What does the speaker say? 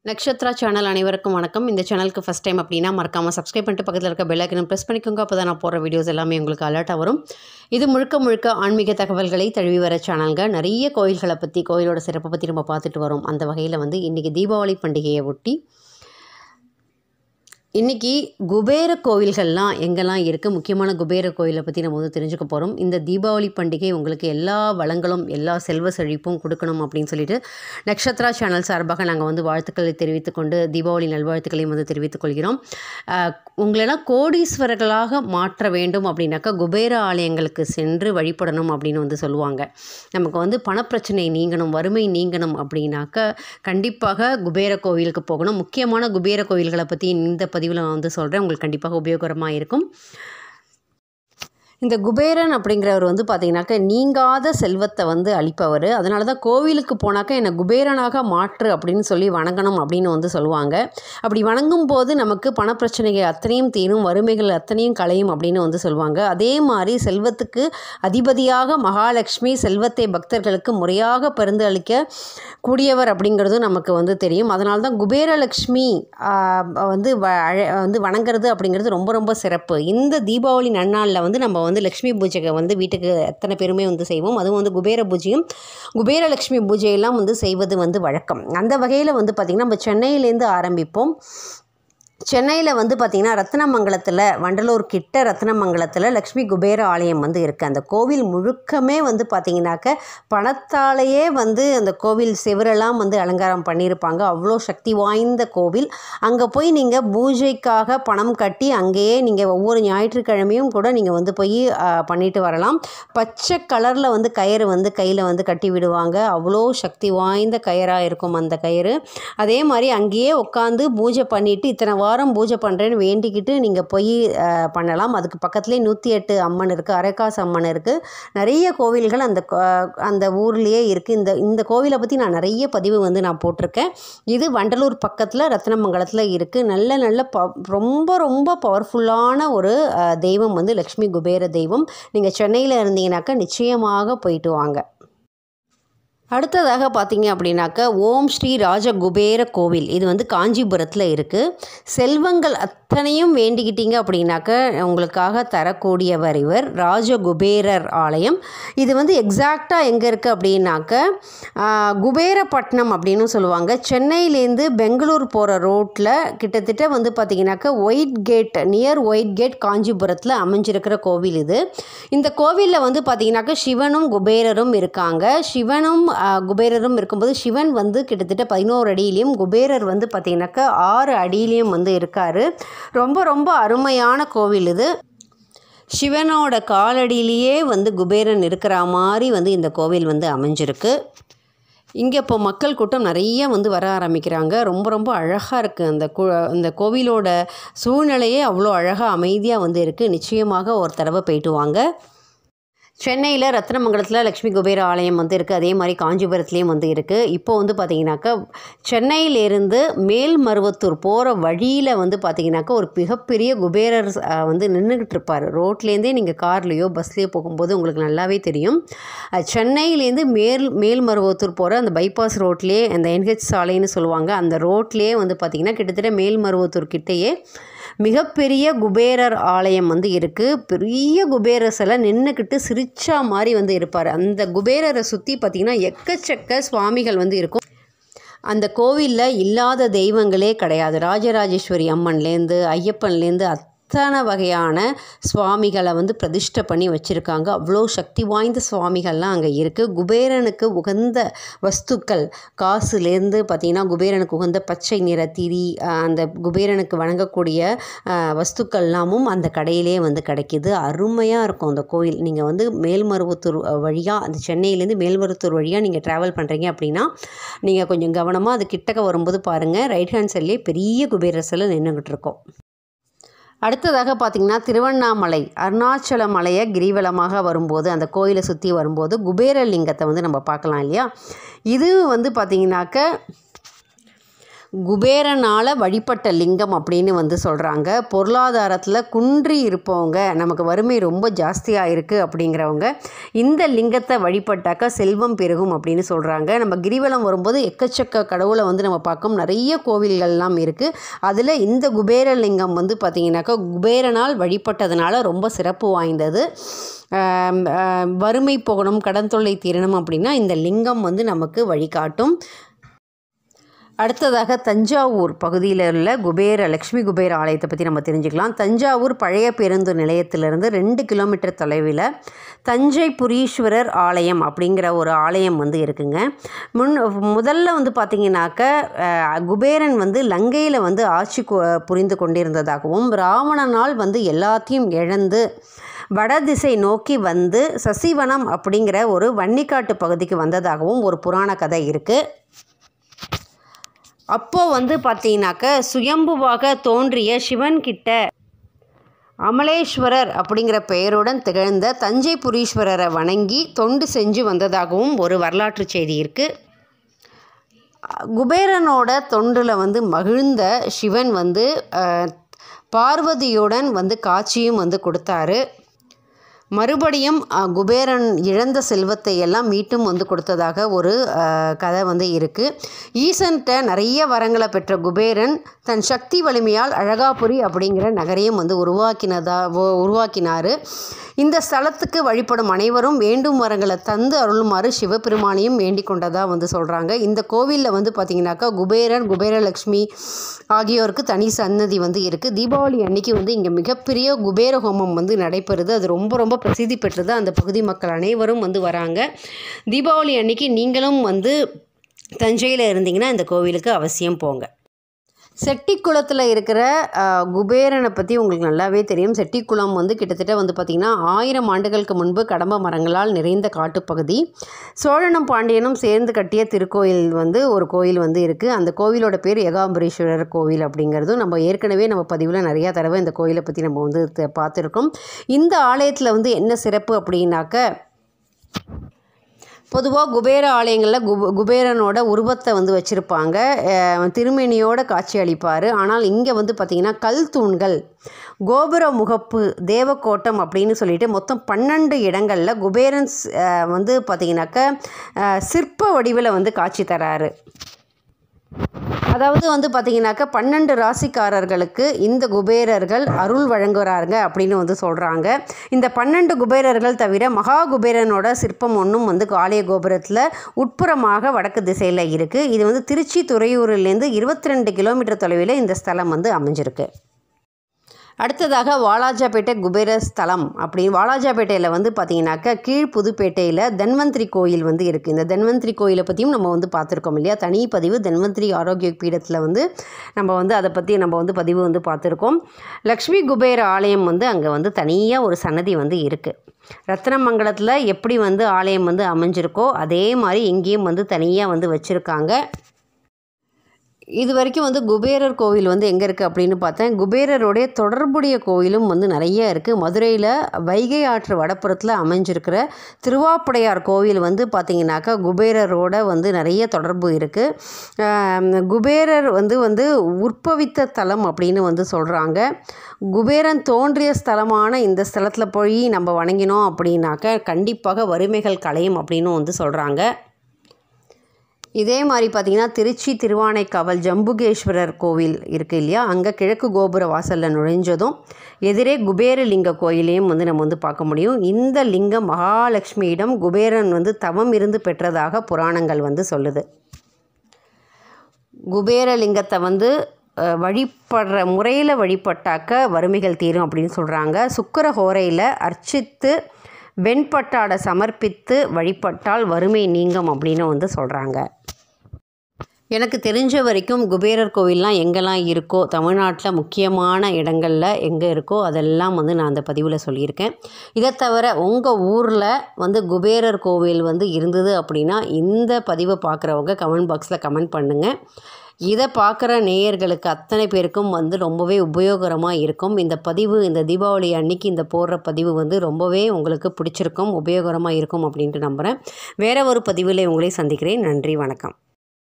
Nakshatra channel அனைவருக்கும் வணக்கம் இந்த சேனலுக்கு ஃபஸ்ட் டைம் அப்படின்னா மறக்காமல் சப்ஸ்கிரைப் பண்ணிட்டு பக்கத்தில் இருக்க பெல் ஐக்கனை ப்ரெஸ் பண்ணிக்கோங்க அப்போ தான் நான் போடுற வீடியோஸ் எல்லாமே உங்களுக்கு அலர்ட்டாக வரும் இது முழுக்க முழுக்க ஆன்மீக தகவல்களை தழுவி வர சேனல்ங்க நிறைய கோயில்களை பற்றி கோயிலோட சிறப்பை பற்றி நம்ம பார்த்துட்டு வரோம் அந்த வகையில் வந்து இன்றைக்கி தீபாவளி பண்டிகையை ஒட்டி இன்றைக்கி குபேர கோவில்கள்லாம் எங்கெல்லாம் இருக்குது முக்கியமான குபேர கோயிலை பற்றி நம்ம வந்து தெரிஞ்சுக்க போகிறோம் இந்த தீபாவளி பண்டிகை உங்களுக்கு எல்லா வளங்களும் எல்லா செல்வ செழிப்பும் கொடுக்கணும் அப்படின்னு சொல்லிட்டு நக்ஷத்ரா சேனல் சார்பாக நாங்கள் வந்து வாழ்த்துக்களை தெரிவித்துக் கொண்டு தீபாவளி நல்வாழ்த்துக்களையும் வந்து தெரிவித்துக் கொள்கிறோம் அஹ், உங்களெல்லாம் கோடீஸ்வரர்களாக மாற்ற வேண்டும் அப்படின்னாக்கா குபேர ஆலயங்களுக்கு சென்று வழிபடணும் அப்படின்னு வந்து சொல்லுவாங்க நமக்கு வந்து பணப்பிரச்சனை நீங்கணும் வறுமை நீங்கணும் அப்படின்னாக்கா கண்டிப்பாக குபேர கோவிலுக்கு போகணும் முக்கியமான குபேர கோவில்களை பற்றி இந்த பதிவில் நான் வந்து சொல்கிறேன் உங்களுக்கு கண்டிப்பாக உபயோகரமாக இருக்கும் இந்த குபேரன் அப்படிங்கிறவர் வந்து பார்த்தீங்கன்னாக்க நீங்காத செல்வத்தை வந்து அளிப்பவர் அதனால தான் கோவிலுக்கு போனாக்க என்னை குபேரனாக மாற்று அப்படின்னு சொல்லி வணங்கணும் அப்படின்னு வந்து சொல்லுவாங்க அப்படி வணங்கும் போது நமக்கு பணப்பிரச்சனைகள் அத்தனையும் தீரும் வறுமைகள் அத்தனையும் களையும் அப்படின்னு வந்து சொல்லுவாங்க அதே மாதிரி செல்வத்துக்கு அதிபதியாக மகாலட்சுமி செல்வத்தை பக்தர்களுக்கு முறையாக பரிந்து அளிக்க கூடியவர் அப்படிங்கிறது நமக்கு வந்து தெரியும் அதனால தான் குபேரலக்ஷ்மி ஆஹ், வந்து வ அழ- வந்து வணங்குறது அப்படிங்கிறது ரொம்ப ரொம்ப சிறப்பு இந்த தீபாவளி நன்னாளில் வந்து நம்ம வந்து லக்ஷ்மி பூஜைக்கு வந்து வீட்டுக்கு எத்தனை பேருமே வந்து செய்வோம் அதுவும் வந்து குபேர பூஜையும் குபேரலக்ஷ்மி பூஜையெல்லாம் வந்து செய்வது வந்து வழக்கம் அந்த வகையில் வந்து பார்த்திங்கன்னா நம்ம சென்னையிலேருந்து ஆரம்பிப்போம் சென்னையில் வந்து பார்த்திங்கன்னா ரத்னமங்கலத்தில் வண்டலூர் கிட்ட ரத்னமங்கலத்தில் லக்ஷ்மி குபேர ஆலயம் வந்து இருக்குது அந்த கோவில் முழுக்கமே வந்து பார்த்திங்கனாக்க பணத்தாலேயே வந்து அந்த கோவில் சிவரெல்லாம் வந்து அலங்காரம் பண்ணியிருப்பாங்க அவ்வளோ சக்தி வாய்ந்த கோவில் அங்கே போய் நீங்கள் பூஜைக்காக பணம் கட்டி அங்கேயே நீங்கள் ஒவ்வொரு ஞாயிற்றுக்கிழமையும் கூட நீங்கள் வந்து போய் ஆ, பண்ணிட்டு வரலாம் பச்சை கலரில் வந்து கயிறு வந்து கையில் வந்து கட்டி விடுவாங்க அவ்வளோ சக்தி வாய்ந்த கயிறாக இருக்கும் அந்த கயிறு அதே மாதிரி அங்கேயே உட்காந்து பூஜை பண்ணிவிட்டு இத்தனை வாரம் பூஜை பண்ணுறேன்னு வேண்டிக்கிட்டு நீங்கள் போய் அஹ், பண்ணலாம் அதுக்கு பக்கத்துலேயே நூற்றி எட்டு அம்மன் இருக்குது அரைக்காசு அம்மன் இருக்குது நிறைய கோவில்கள் அந்த கோ- அந்த ஊர்லேயே இருக்குது இந்த இந்த கோவிலை பற்றி நான் நிறைய பதிவு வந்து நான் போட்டிருக்கேன் இது வண்டலூர் பக்கத்தில் ரத்னமங்கலத்தில் இருக்குது நல்ல நல்ல ப ரொம்ப ரொம்ப பவர்ஃபுல்லான ஒரு அஹ், தெய்வம் வந்து லக்ஷ்மி குபேர தெய்வம் நீங்கள் சென்னையில் இருந்தீங்கன்னாக்கா நிச்சயமாக போயிட்டு வாங்க அடுத்ததாக பார்த்தீங்க அப்படின்னாக்க ஓம் ஸ்ரீ ராஜகுபேர கோவில் இது வந்து காஞ்சிபுரத்தில் இருக்குது செல்வங்கள் அத்தனையும் வேண்டிக்கிட்டீங்க அப்படின்னாக்க உங்களுக்காக தரக்கூடியவர் இவர் ராஜகுபேரர் ஆலயம் இது வந்து எக்ஸாக்டாக எங்கே இருக்குது அப்படின்னாக்க ஆஹ், குபேரப்பட்டினம் அப்படின்னு சொல்லுவாங்க சென்னையிலேருந்து பெங்களூர் போகிற ரோட்டில் கிட்டத்தட்ட வந்து பார்த்தீங்கன்னாக்க white gate near white gate காஞ்சிபுரத்தில் அமைஞ்சிருக்கிற கோவில் இது இந்த கோவிலில் வந்து பார்த்தீங்கன்னாக்க சிவனும் குபேரரும் இருக்காங்க சிவனும் ஆ, குபேரரும் இருக்கும்போது சிவன் வந்து கிட்டத்தட்ட பதினோரு அடியிலையும் குபேரர் வந்து பார்த்தீங்கன்னாக்க ஆறு அடியிலையும் வந்து இருக்கார் ரொம்ப ரொம்ப அருமையான கோவில் இது சிவனோட காலடியிலேயே வந்து குபேரன் இருக்கிற மாதிரி வந்து இந்த கோவில் வந்து அமைஞ்சிருக்கு இங்கே இப்போ மக்கள் கூட்டம் நிறைய வந்து வர ஆரம்பிக்கிறாங்க ரொம்ப ரொம்ப அழகாக இருக்குது அந்த கு அந்த கோவிலோட சூழ்நிலையே அவ்வளோ அழகாக அமைதியாக வந்து இருக்குது நிச்சயமாக ஒரு தடவை போயிட்டு வாங்க சென்னையில் ரத்னமங்கலத்தில் லக்ஷ்மி குபேர ஆலயம் வந்து இருக்குது அதே மாதிரி காஞ்சிபுரத்துலேயும் வந்து இருக்குது இப்போ வந்து பார்த்தீங்கன்னாக்கா சென்னையிலேருந்து மேல்மருவத்தூர் போகிற வழியில் வந்து பார்த்தீங்கன்னாக்கா ஒரு மிகப்பெரிய குபேரர் அஹ், வந்து நின்றுக்கிட்டு இருப்பார் ரோட்லேருந்தே நீங்கள் கார்லேயோ பஸ்லேயோ போகும்போது உங்களுக்கு நல்லாவே தெரியும் அஹ், சென்னையிலேருந்து மேல் மேல்மருவத்தூர் போகிற அந்த பைபாஸ் ரோட்லேயே அந்த என்ஹெச் சாலைன்னு சொல்லுவாங்க அந்த ரோட்லேயே வந்து பார்த்திங்கன்னா கிட்டத்தட்ட மேல்மருவத்தூர் கிட்டேயே மிகப்பெரிய குபேரர் ஆலயம் வந்து இருக்குது பெரிய குபேர சிலை நின்றுக்கிட்டு சிரிச்சா மாதிரி வந்து இருப்பார் அந்த குபேரரை சுற்றி பார்த்திங்கன்னா எக்கச்சக்க சுவாமிகள் வந்து இருக்கும் அந்த கோவிலில் இல்லாத தெய்வங்களே கிடையாது ராஜராஜேஸ்வரி அம்மன்லேருந்து ஐயப்பன்லேருந்து அத்தனை வகையான சுவாமிகளை வந்து பிரதிஷ்டை பண்ணி வச்சுருக்காங்க அவ்வளோ சக்தி வாய்ந்த சுவாமிகள்லாம் அங்கே இருக்குது குபேரனுக்கு உகந்த வஸ்துக்கள் காசுலேருந்து பார்த்திங்கன்னா குபேரனுக்கு உகந்த பச்சை நிற திரி அஹ், அந்த குபேரனுக்கு வழங்கக்கூடிய அஹ், வஸ்துக்கள் எல்லாமும் அந்த கடையிலே வந்து கிடைக்கிது அருமையாக இருக்கும் அந்த கோயில் நீங்கள் வந்து மேல்மருவத்தூர் வழியாக அந்த சென்னையிலேருந்து மேல்மருவத்தூர் வழியாக நீங்கள் ட்ராவல் பண்ணுறீங்க அப்படின்னா நீங்கள் கொஞ்சம் கவனமாக அது கிட்டக்க வரும்போது பாருங்கள் ரைட் ஹேண்ட் சைட்லேயே பெரிய குபேர சிலை நின்றுக்கிட்டு இருக்கோம் அடுத்ததாக பார்த்திங்கன்னா திருவண்ணாமலை அருணாச்சல மலையை கிரிவலமாக வரும்போது அந்த கோயிலை சுற்றி வரும்போது குபேர லிங்கத்தை வந்து நம்ம பார்க்கலாம் இல்லையா இது வந்து பார்த்திங்கனாக்க குபேரனால் வழிபட்ட லிங்கம் அப்படின்னு வந்து சொல்கிறாங்க பொருளாதாரத்தில் குன்றி இருப்பவங்க நமக்கு வறுமை ரொம்ப ஜாஸ்தியாக இருக்குது அப்படிங்கிறவங்க இந்த லிங்கத்தை வழிபட்டாக்கா செல்வம் பெருகும் அப்படின்னு சொல்கிறாங்க நம்ம கிரிவலம் வரும்போது எக்கச்சக்க கடவுளை வந்து நம்ம பார்க்கோம் நிறைய கோவில்கள்லாம் இருக்குது அதில் இந்த குபேர லிங்கம் வந்து பார்த்திங்கனாக்கா குபேரனால் வழிபட்டதுனால ரொம்ப சிறப்பு வாய்ந்தது ஆம், ஆம், வறுமை போகணும் கடன் தொல்லை தீரணும் அப்படின்னா இந்த லிங்கம் வந்து நமக்கு வழிகாட்டும் அடுத்ததாக தஞ்சாவூர் பகுதியில் உள்ள குபேர லக்ஷ்மி குபேர ஆலயத்தை பற்றி நம்ம தெரிஞ்சுக்கலாம் தஞ்சாவூர் பழைய பேருந்து நிலையத்திலிருந்து ரெண்டு கிலோமீட்டர் தொலைவில் தஞ்சை புரீஸ்வரர் ஆலயம் அப்படிங்கிற ஒரு ஆலயம் வந்து இருக்குங்க முன் முதல்ல வந்து பார்த்திங்கனாக்க அஹ், குபேரன் வந்து லங்கையில் வந்து ஆட்சி கு- புரிந்து கொண்டிருந்ததாகவும் ராவணனால் வந்து எல்லாத்தையும் இழந்து வடதிசை நோக்கி வந்து சசிவனம் அப்படிங்கிற ஒரு வன்னிக்காட்டு பகுதிக்கு வந்ததாகவும் ஒரு புராண கதை இருக்குது அப்போது வந்து பார்த்தீங்கன்னாக்க சுயம்புவாக தோன்றிய சிவன் கிட்ட அமலேஸ்வரர் அப்படிங்கிற பெயருடன் திகழ்ந்த தஞ்சை புரீஸ்வரரை வணங்கி தொண்டு செஞ்சு வந்ததாகவும் ஒரு வரலாற்று செய்தி இருக்குது குபேரனோட தொண்டில் வந்து மகிழ்ந்த சிவன் வந்து அஹ், பார்வதியுடன் வந்து காட்சியும் வந்து கொடுத்தாரு மறுபடியும் அஹ், குபேரன் இழந்த செல்வத்தை எல்லாம் மீட்டும் வந்து கொடுத்ததாக ஒரு அஹ், கதை வந்து இருக்குது ஈசன்கிட்ட நிறைய வரங்களை பெற்ற குபேரன் தன் சக்தி வலிமையால் அழகாபுரி அப்படிங்கிற நகரையும் வந்து உருவாக்கினதா உ- உருவாக்கினார் இந்த ஸ்தலத்துக்கு வழிபடும் அனைவரும் வேண்டும் வரங்களை தந்து அருளுமாறு சிவபெருமானையும் வேண்டிக் கொண்டதாக வந்து சொல்கிறாங்க இந்த கோவிலில் வந்து பார்த்திங்கனாக்கா குபேரன் குபேரலக்ஷ்மி ஆகியோருக்கு தனி சன்னதி வந்து இருக்குது தீபாவளி அன்னைக்கு வந்து இங்கே மிகப்பெரிய குபேர ஹோமம் வந்து நடைபெறுது அது ரொம்ப ரொம்ப பிரசித்தி பெற்றது அந்த பகுதி மக்கள் அனைவரும் வந்து வராங்க தீபாவளி அன்னைக்கு நீங்களும் வந்து தஞ்சையில் இருந்தீங்கன்னா இந்த கோவிலுக்கு அவசியம் போங்க செட்டிக்குளத்தில் இருக்கிற அஹ், குபேரனை பற்றி உங்களுக்கு நல்லாவே தெரியும் செட்டிக்குளம் வந்து கிட்டத்தட்ட வந்து பார்த்திங்கன்னா ஆயிரம் ஆண்டுகளுக்கு முன்பு கடம்ப மரங்களால் நிறைந்த காட்டுப்பகுதி சோழனும் பாண்டியனும் சேர்ந்து கட்டிய திருக்கோயில் வந்து ஒரு கோயில் வந்து இருக்குது அந்த கோவிலோட பேர் ஏகாம்பரேஸ்வரர் கோவில் அப்படிங்கிறதும் நம்ம ஏற்கனவே நம்ம பதிவில் நிறையா தடவை இந்த கோயிலை பற்றி நம்ம வந்து த- பார்த்துருக்கோம் இந்த ஆலயத்தில் வந்து என்ன சிறப்பு அப்படின்னாக்க பொதுவாக குபேர ஆலயங்களில் குப குபேரனோட உருவத்தை வந்து வச்சுருப்பாங்க திருமேனியோட காட்சி அளிப்பார் ஆனால் இங்கே வந்து பார்த்திங்கன்னா கல் தூண்கள் கோபுர முகப்பு தேவக்கோட்டம் அப்படின்னு சொல்லிட்டு மொத்தம் பன்னெண்டு இடங்களில் குபேரன் ஸ்- அஹ், வந்து பார்த்திங்கனாக்க அஹ், சிற்ப வடிவில் வந்து காட்சி தராரு அதாவது வந்து பார்த்தீங்கன்னாக்கா பன்னெண்டு ராசிக்காரர்களுக்கு இந்த குபேரர்கள் அருள் வழங்குறாங்க அப்படின்னு வந்து சொல்கிறாங்க இந்த பன்னெண்டு குபேரர்கள் தவிர மகா குபேரனோட சிற்பம் ஒன்றும் வந்து ஆலய கோபுரத்தில் உட்புறமாக வடக்கு திசையில் இருக்குது இது வந்து திருச்சி துறையூரிலேருந்து இருபத்தி ரெண்டு கிலோமீட்டர் தொலைவில் இந்த ஸ்தலம் வந்து அமைஞ்சிருக்கு அடுத்ததாக வாலாஜாபேட்டை குபேர ஸ்தலம் அப்படி வாலாஜாபேட்டையில் வந்து பார்த்தீங்கன்னாக்கா கீழ் புதுப்பேட்டையில் தன்வந்திரி கோயில் வந்து இருக்குது இந்த தன்வந்திரி கோயிலை பற்றியும் நம்ம வந்து பார்த்துருக்கோம் இல்லையா தனி பதிவு தன்வந்திரி ஆரோக்கிய பீடத்தில் வந்து நம்ம வந்து அதை பற்றி நம்ம வந்து பதிவு வந்து பார்த்துருக்கோம் லக்ஷ்மி குபேர ஆலயம் வந்து அங்கே வந்து தனியாக ஒரு சன்னதி வந்து இருக்குது ரத்னமங்கலத்தில் எப்படி வந்து ஆலயம் வந்து அமைஞ்சிருக்கோ அதே மாதிரி இங்கேயும் வந்து தனியாக வந்து வச்சுருக்காங்க இது வரைக்கும் வந்து குபேரர் கோவில் வந்து எங்கே இருக்குது அப்படின்னு பார்த்தேன் குபேரருடைய தொடர்புடைய கோயிலும் வந்து நிறைய இருக்குது மதுரையில் வைகை ஆற்று வடப்புறத்தில் அமைஞ்சிருக்கிற திருவாப்புடையார் கோவில் வந்து பார்த்திங்கனாக்கா குபேரரோட வந்து நிறைய தொடர்பு இருக்குது குபேரர் வந்து வந்து உற்பவித்த தலம் அப்படின்னு வந்து சொல்கிறாங்க குபேரன் தோன்றிய ஸ்தலமான இந்த ஸ்தலத்தில் போய் நம்ம வணங்கினோம் அப்படின்னாக்க கண்டிப்பாக வறுமைகள் களையும் அப்படின்னு வந்து சொல்கிறாங்க இதே மாதிரி பார்த்தீங்கன்னா திருச்சி திருவானைக்காவல் ஜம்புகேஸ்வரர் கோவில் இருக்குது இல்லையா அங்கே கிழக்கு கோபுர வாசலில் நுழைஞ்சதும் எதிரே குபேரலிங்க கோயிலையும் வந்து நம்ம வந்து பார்க்க முடியும் இந்த லிங்கம் மகாலட்சுமியிடம் குபேரன் வந்து தவம் இருந்து பெற்றதாக புராணங்கள் வந்து சொல்லுது குபேரலிங்கத்தை வந்து அஹ், வழிபடுற முறையில் வழிபட்டாக்க வறுமைகள் தீரும் அப்படின்னு சொல்கிறாங்க சுக்கர ஹோரையில் அர்ச்சித்து வெண்பட்டாடை சமர்ப்பித்து வழிபட்டால் வறுமை நீங்கும் அப்படின்னு வந்து சொல்கிறாங்க எனக்கு தெரிஞ்ச வரைக்கும் குபேரர் கோவில்லாம் எங்கெல்லாம் இருக்கோ தமிழ்நாட்டில் முக்கியமான இடங்களில் எங்கே இருக்கோ அதெல்லாம் வந்து நான் அந்த பதிவில் சொல்லியிருக்கேன் இதை தவிர உங்கள் ஊரில் வந்து குபேரர் கோவில் வந்து இருந்தது அப்படின்னா இந்த பதிவை பார்க்குறவங்க கமெண்ட் பாக்ஸில் கமெண்ட் பண்ணுங்கள் இதை பார்க்குற நேயர்களுக்கு அத்தனை பேருக்கும் வந்து ரொம்பவே உபயோகரமாக இருக்கும் இந்த பதிவு இந்த தீபாவளி அன்னைக்கு இந்த போடுற பதிவு வந்து ரொம்பவே உங்களுக்கு பிடிச்சிருக்கும் உபயோகரமாக இருக்கும் அப்படின்ட்டு நம்புகிறேன் வேற ஒரு பதிவில் உங்களை சந்திக்கிறேன் நன்றி வணக்கம்